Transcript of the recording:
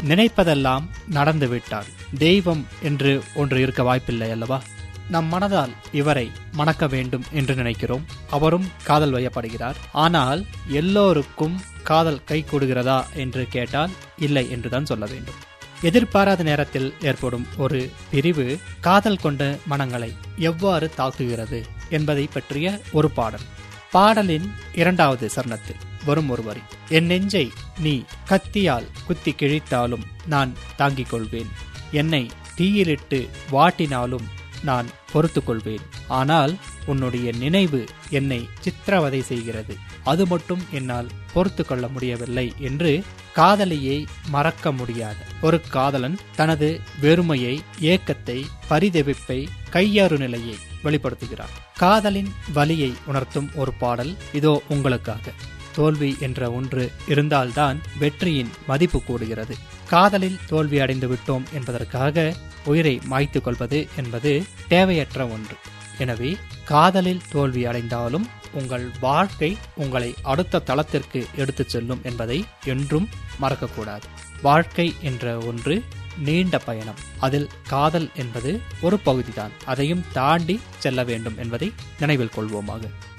நினைப்பதெல்லாம் நடந்துவிட்டால் தெய்வம் என்று ஒன்று இருக்க வாய்ப்பில்லை அல்லவா நம் மனதால் இவரை மணக்க வேண்டும் என்று நினைக்கிறோம் அவரும் காதல் வயப்படுகிறார் ஆனால் எல்லோருக்கும் காதல் கை கொடுகிறதா என்று கேட்டால் இல்லை என்றுதான் சொல்ல வேண்டும் எதிர்பாராத நேரத்தில் ஏற்படும் ஒரு பிரிவு காதல் கொண்ட மனங்களை எவ்வாறு தாக்குகிறது என்பதை பற்றிய ஒரு பாடல் பாடலின் இரண்டாவது சரணத்தில் வரும் ஒரு வரி என் நெஞ்சை நீ கத்தியால் குத்தி கிழித்தாலும் நான் தாங்கிக் கொள்வேன் என்னை தீயிலிட்டு வாட்டினாலும் நான் பொறுத்து கொள்வேன் ஆனால் உன்னுடைய நினைவு என்னை சித்திரவதை செய்கிறது அது மட்டும் என்னால் பொறுத்து கொள்ள முடியவில்லை என்று காதலியை மறக்க முடியாத ஒரு காதலன் தனது வெறுமையை ஏக்கத்தை பரிதவிப்பை கையாறு நிலையை வெளிப்படுத்துகிறார் காதலின் வலியை உணர்த்தும் ஒரு பாடல் இதோ உங்களுக்காக தோல்வி என்ற ஒன்று இருந்தால்தான் வெற்றியின் மதிப்பு கூடுகிறது காதலில் தோல்வி அடைந்து விட்டோம் என்பதற்காக உயிரை மாய்த்து கொள்வது என்பது தேவையற்ற ஒன்று எனவே காதலில் தோல்வி அடைந்தாலும் உங்கள் வாழ்க்கை உங்களை அடுத்த தளத்திற்கு எடுத்துச் செல்லும் என்பதை என்றும் மறக்கக்கூடாது வாழ்க்கை என்ற ஒன்று நீண்ட பயணம் அதில் காதல் என்பது ஒரு பகுதிதான் அதையும் தாண்டி செல்ல வேண்டும் என்பதை நினைவில் கொள்வோமாக